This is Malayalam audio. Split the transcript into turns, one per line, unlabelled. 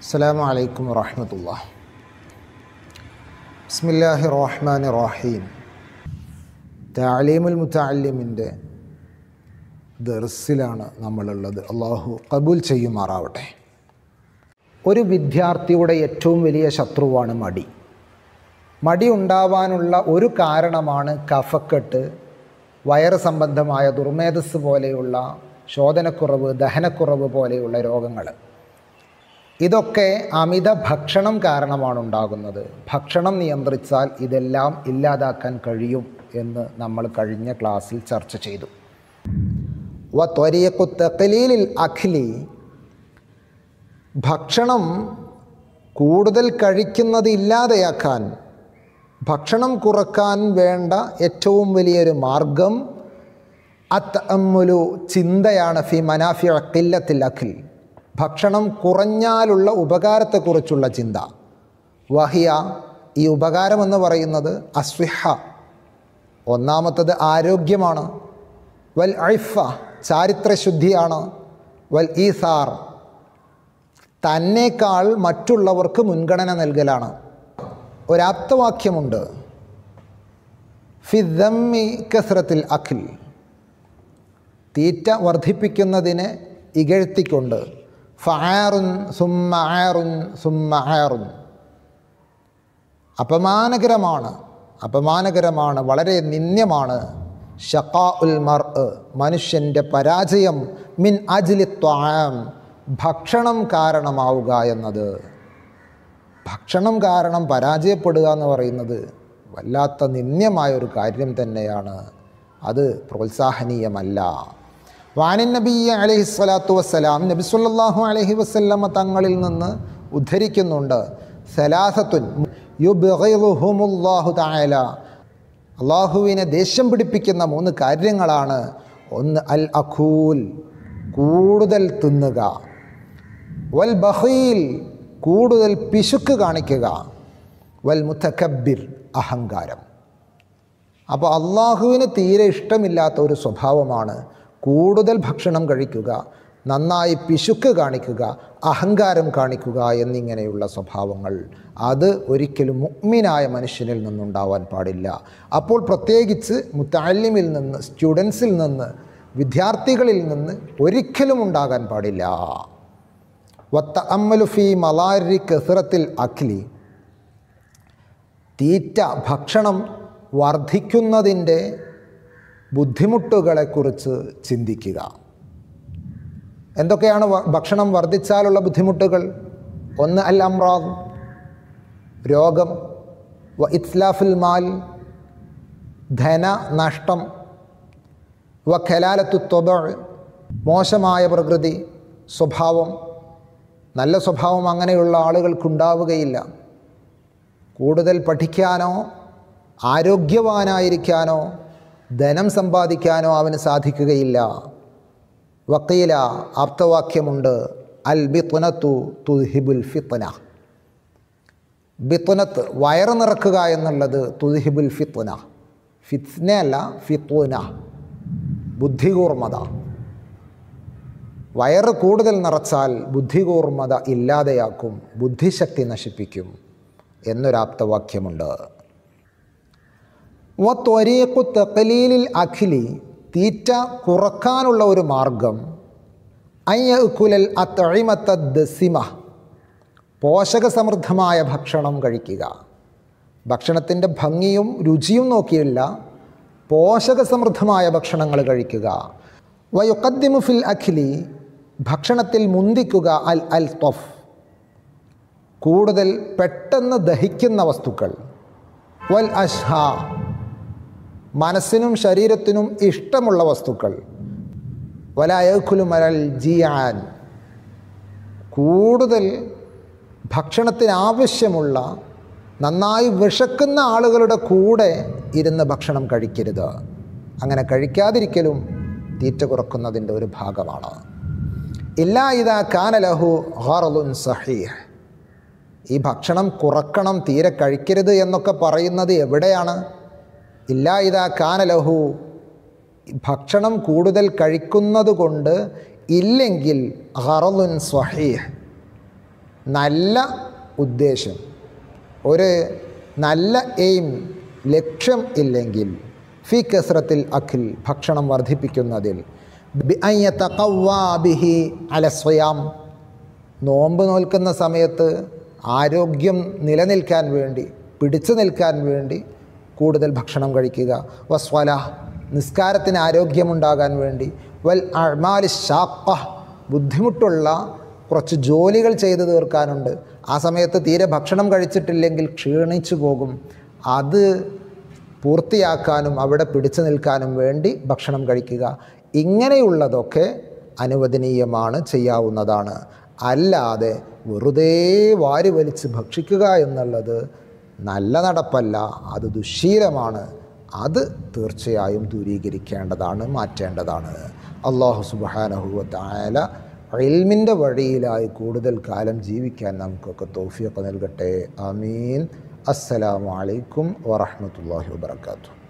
السلام عليكم ورحمة الله بسم الله الرحمن الرحيم താലീമുൽ മുത്തല്ലിമിൻ്റെ ദർസിലാണ് നമ്മളുള്ളത് അള്ളാഹു കബൂൽ ചെയ്യുമാറാവട്ടെ ഒരു വിദ്യാർത്ഥിയുടെ ഏറ്റവും വലിയ ശത്രുവാണ് മടി മടി ഉണ്ടാവാനുള്ള ഒരു കാരണമാണ് കഫക്കെട്ട് വയറ് സംബന്ധമായ ദുർമേധസ് പോലെയുള്ള ശോധനക്കുറവ് ദഹനക്കുറവ് പോലെയുള്ള രോഗങ്ങൾ ഇതൊക്കെ അമിത ഭക്ഷണം കാരണമാണ് ഉണ്ടാകുന്നത് ഭക്ഷണം നിയന്ത്രിച്ചാൽ ഇതെല്ലാം ഇല്ലാതാക്കാൻ കഴിയും എന്ന് നമ്മൾ കഴിഞ്ഞ ക്ലാസ്സിൽ ചർച്ച ചെയ്തു വ ത്വരിയക്കു തെക്കലീലിൽ അഖിലി ഭക്ഷണം കൂടുതൽ കഴിക്കുന്നത് ഇല്ലാതെയാക്കാൻ ഭക്ഷണം കുറക്കാൻ വേണ്ട ഏറ്റവും വലിയൊരു മാർഗം അത്തഅമ്മുലു ചിന്തയാണ് ഫി മനാഫി അക്കില്ലത്തിൽ അഖിൽ ഭക്ഷണം കുറഞ്ഞാലുള്ള ഉപകാരത്തെക്കുറിച്ചുള്ള ചിന്ത വഹിയ ഈ ഉപകാരമെന്ന് പറയുന്നത് അസ്വിഹ ഒന്നാമത്തത് ആരോഗ്യമാണ് വൽ ഐഫ ചാരിത്രശുദ്ധിയാണ് വൽ ഈസാർ തന്നേക്കാൾ മറ്റുള്ളവർക്ക് മുൻഗണന നൽകലാണ് ഒരാപ്തവാക്യമുണ്ട് ഫിദമ്മി കസ്രത്തിൽ അഖിൽ തീറ്റ വർദ്ധിപ്പിക്കുന്നതിനെ ഇകഴ്ത്തിക്കൊണ്ട് ഫാറുൻ സുമ്മ ആറുൻ സുമ്മ ആറുൻ അപമാനകരമാണ് അപമാനകരമാണ് വളരെ നിന്ദ്യമാണ് ഷക്കാ ഉൽ മർ മനുഷ്യൻ്റെ പരാജയം മിൻ അജ്ലി ത്വാം ഭക്ഷണം കാരണമാവുക എന്നത് ഭക്ഷണം കാരണം പരാജയപ്പെടുക എന്ന് പറയുന്നത് വല്ലാത്ത നിന്ദ്യമായ ഒരു കാര്യം തന്നെയാണ് അത് പ്രോത്സാഹനീയമല്ല വാനിൻ നബി അലഹി സ്വലാത്തു വസ്സലാം നബി സല്ലാഹു അലഹി വസ്ല്ലമ തങ്ങളിൽ നിന്ന് ഉദ്ധരിക്കുന്നുണ്ട് സലാസത്തുൻ യുബിഹുമുല്ലാഹു തായാല അള്ളാഹുവിനെ ദേഷ്യം പിടിപ്പിക്കുന്ന മൂന്ന് കാര്യങ്ങളാണ് ഒന്ന് അൽ അഖൂൽ കൂടുതൽ തിന്നുക വൽ ബഹീൽ കൂടുതൽ പിശുക്ക് കാണിക്കുക വൽ മുത്തക്കബിർ അഹങ്കാരം അപ്പോൾ അള്ളാഹുവിന് തീരെ ഇഷ്ടമില്ലാത്ത ഒരു സ്വഭാവമാണ് കൂടുതൽ ഭക്ഷണം കഴിക്കുക നന്നായി പിശുക്ക് കാണിക്കുക അഹങ്കാരം കാണിക്കുക എന്നിങ്ങനെയുള്ള സ്വഭാവങ്ങൾ അത് ഒരിക്കലും മുഗ്മിനായ മനുഷ്യനിൽ നിന്നുണ്ടാവാൻ പാടില്ല അപ്പോൾ പ്രത്യേകിച്ച് മുത്താലിമിൽ നിന്ന് സ്റ്റുഡൻസിൽ നിന്ന് വിദ്യാർത്ഥികളിൽ നിന്ന് ഒരിക്കലും ഉണ്ടാകാൻ പാടില്ല വത്ത അമ്മലുഫി മലാരി കസറത്തിൽ അഖ്ലി തീറ്റ ഭക്ഷണം വർദ്ധിക്കുന്നതിൻ്റെ ബുദ്ധിമുട്ടുകളെക്കുറിച്ച് ചിന്തിക്കുക എന്തൊക്കെയാണ് ഭക്ഷണം വർദ്ധിച്ചാലുള്ള ബുദ്ധിമുട്ടുകൾ ഒന്ന് അൽ അമ്രാദ് രോഗം വ ഇത്ലാഫുൽ മാൽ ധന നഷ്ടം വ ഖലാലത്തു ത്വബ മോശമായ പ്രകൃതി സ്വഭാവം നല്ല സ്വഭാവം അങ്ങനെയുള്ള ആളുകൾക്കുണ്ടാവുകയില്ല കൂടുതൽ പഠിക്കാനോ ആരോഗ്യവാനായിരിക്കാനോ ധനം സമ്പാദിക്കാനോ അവന് സാധിക്കുകയില്ല വക്കീല ആപ്തവാക്യമുണ്ട് അൽ ബിത്തുനത്തു തുഹിബുൽ ഫിത്തന ബിത്തുനത്ത് വയറ് നിറക്കുക എന്നുള്ളത് തുഹിബുൽ ഫിത്തുന ഫിത്നയല്ല ഫിത്തുന ബുദ്ധികൂർമ്മത വയറ് കൂടുതൽ നിറച്ചാൽ ബുദ്ധികൂർമ്മത ഇല്ലാതെയാക്കും ബുദ്ധിശക്തി നശിപ്പിക്കും എന്നൊരാപ്തവാക്യമുണ്ട് വ ത്വരീഖു തക്കലീലിൽ അഖിലി തീറ്റ കുറക്കാനുള്ള ഒരു മാർഗം അയ്യക്കുലൽ അത്തഴിമത്ത ദസിമ പോഷകസമൃദ്ധമായ ഭക്ഷണം കഴിക്കുക ഭക്ഷണത്തിൻ്റെ ഭംഗിയും രുചിയും നോക്കിയില്ല പോഷകസമൃദ്ധമായ ഭക്ഷണങ്ങൾ കഴിക്കുക വയുക്കദ്ദിമു ഫിൽ അഖിലി ഭക്ഷണത്തിൽ മുന്തിക്കുക അൽ അൽ തൊഫ് കൂടുതൽ പെട്ടെന്ന് ദഹിക്കുന്ന വസ്തുക്കൾ വൽ അഷ്ഹ മനസ്സിനും ശരീരത്തിനും ഇഷ്ടമുള്ള വസ്തുക്കൾ വലയക്കുലുമരൽ ജിയാൻ കൂടുതൽ ഭക്ഷണത്തിന് ആവശ്യമുള്ള നന്നായി വിശക്കുന്ന ആളുകളുടെ കൂടെ ഇരുന്ന് ഭക്ഷണം കഴിക്കരുത് അങ്ങനെ കഴിക്കാതിരിക്കലും തീറ്റ കുറക്കുന്നതിൻ്റെ ഒരു ഭാഗമാണ് ഇല്ലാ ഇതാ കാനലഹു ഹറലുൻ സഹീഹ് ഈ ഭക്ഷണം കുറക്കണം തീരെ കഴിക്കരുത് എന്നൊക്കെ പറയുന്നത് എവിടെയാണ് ഇല്ലാ ഇതാ കാനലഹു ഭക്ഷണം കൂടുതൽ കഴിക്കുന്നത് കൊണ്ട് ഇല്ലെങ്കിൽ ഹറലുൻ സ്വഹീഹ് നല്ല ഉദ്ദേശം ഒരു നല്ല എയിം ലക്ഷ്യം ഇല്ലെങ്കിൽ ഫി കസ്രത്തിൽ അഖിൽ ഭക്ഷണം വർദ്ധിപ്പിക്കുന്നതിൽ ബി അൻ യതഖവ്വാ ബിഹി അല സ്വയാം നോമ്പ് നോൽക്കുന്ന സമയത്ത് ആരോഗ്യം നിലനിൽക്കാൻ വേണ്ടി പിടിച്ചു നിൽക്കാൻ വേണ്ടി കൂടുതൽ ഭക്ഷണം കഴിക്കുക വസ്വല നിസ്കാരത്തിന് ആരോഗ്യമുണ്ടാകാൻ വേണ്ടി വൽ അഴ്മാലി ഷാപ്പ ബുദ്ധിമുട്ടുള്ള കുറച്ച് ജോലികൾ ചെയ്തു തീർക്കാനുണ്ട് ആ സമയത്ത് തീരെ ഭക്ഷണം കഴിച്ചിട്ടില്ലെങ്കിൽ ക്ഷീണിച്ചു പോകും അത് പൂർത്തിയാക്കാനും അവിടെ പിടിച്ചു നിൽക്കാനും വേണ്ടി ഭക്ഷണം കഴിക്കുക ഇങ്ങനെയുള്ളതൊക്കെ അനുവദനീയമാണ് ചെയ്യാവുന്നതാണ് അല്ലാതെ വെറുതെ വാരി വലിച്ച് ഭക്ഷിക്കുക എന്നുള്ളത് നല്ല നടപ്പല്ല അത് ദുശ്ശീലമാണ് അത് തീർച്ചയായും ദൂരീകരിക്കേണ്ടതാണ് മാറ്റേണ്ടതാണ് അള്ളാഹു സുബാനഹുവത്തായാല ഇൽമിൻ്റെ വഴിയിലായി കൂടുതൽ കാലം ജീവിക്കാൻ നമുക്കൊക്കെ തോഫിയൊക്കെ നൽകട്ടെ ആമീൻ അസ്സലാമു അലൈക്കും വറഹ്മത്തുള്ളാഹി വബർക്കാത്തു